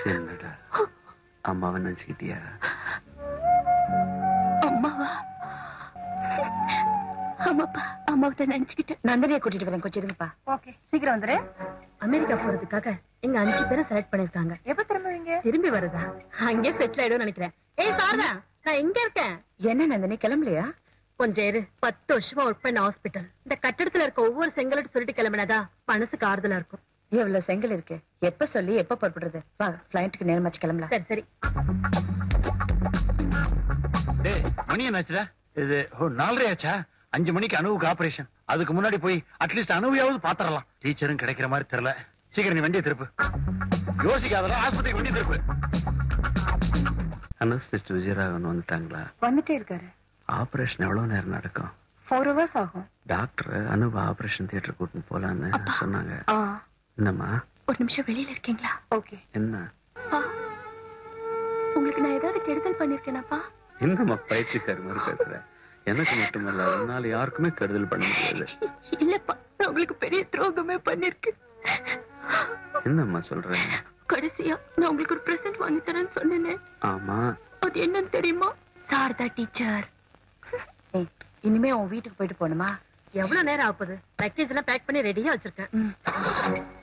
என்னடா அம்மாவை நினைச்சுக்கிட்டியா அம்மாவா ஆமாப்பா அம்மாவை தான் நினைச்சுக்கிட்டேன் நந்தனியை கூட்டிட்டு வரேன் கொஞ்சம் இருங்கப்பா ஓகே சீக்கிரம் வந்துரு அமெரிக்கா போறதுக்காக எங்க அஞ்சு பேரை செலக்ட் பண்ணிருக்காங்க எப்ப திரும்புவீங்க திரும்பி வருதா அங்கே செட்டில் ஆயிடும் நினைக்கிறேன் ஏய் சாரதா நான் எங்க இருக்கேன் என்ன நந்தினி கிளம்பலையா கொஞ்சம் இரு பத்து வருஷமா ஒர்க் பண்ண ஹாஸ்பிட்டல் இந்த கட்டடத்துல இருக்க ஒவ்வொரு செங்கலட்டு சொல்லிட்டு கிளம்பினாதா மனசுக்கு ஆறுதலா இருக்கும் எவ்வளவு செங்கல் இருக்கு எப்ப சொல்லி எப்ப புறப்படுறது வா பிளைண்ட்டுக்கு நேரமாச்சு கிளம்பலாம் சரி சரி டேய் மணி என்னாச்சுடா இது ஓ நாலரை ஆச்சா அஞ்சு மணிக்கு அணுவுக்கு ஆபரேஷன் அதுக்கு முன்னாடி போய் அட்லீஸ்ட் அணுவையாவது பாத்திரலாம் டீச்சரும் கிடைக்கிற மாதிரி தெரியல சீக்கிரம் நீ வண்டியை திருப்பு யோசிக்காதடா ஆஸ்பத்திரிக்கு வண்டி திருப்பு அனஸ்திஸ்ட் விஜயராகவன் வந்துட்டாங்களா வந்துட்டே இருக்காரு ஆபரேஷன் எவ்வளவு நேரம் நடக்கும் ஃபோர் ஹவர்ஸ் ஆகும் டாக்டர் அனுப ஆபரேஷன் தியேட்டர் கூட்டின்னு போலான்னு சொன்னாங்க ஆ என்னம்மா ஒரு நிமிஷம் வெளியில இருக்கீங்களா ஓகே என்ன அப்பா, உங்களுக்கு நான் ஏதாவது கெடுதல் பண்ணிருக்கேனாப்பா என்னம்மா பயிற்சிக்கார மாதிரி பேசுற எனக்கு மட்டுமல்ல அதனால யாருக்குமே கருதல் பண்ண முடியாது இல்லப்பா நான் உங்களுக்கு பெரிய துரோகமே பண்ணிருக்கேன் என்னம்மா சொல்ற கடைசியா நான் உங்களுக்கு ஒரு பிரசன்ட் வாங்கி தரேன்னு சொன்னேனே ஆமா அது என்னன்னு தெரியுமா சாரதா டீச்சர் ஏய் இனிமே உன் வீட்டுக்கு போயிட்டு போகணுமா எவ்வளவு நேரம் ஆகுது பேக்கேஜ் எல்லாம் பேக் பண்ணி ரெடியா வச்சிருக்கேன்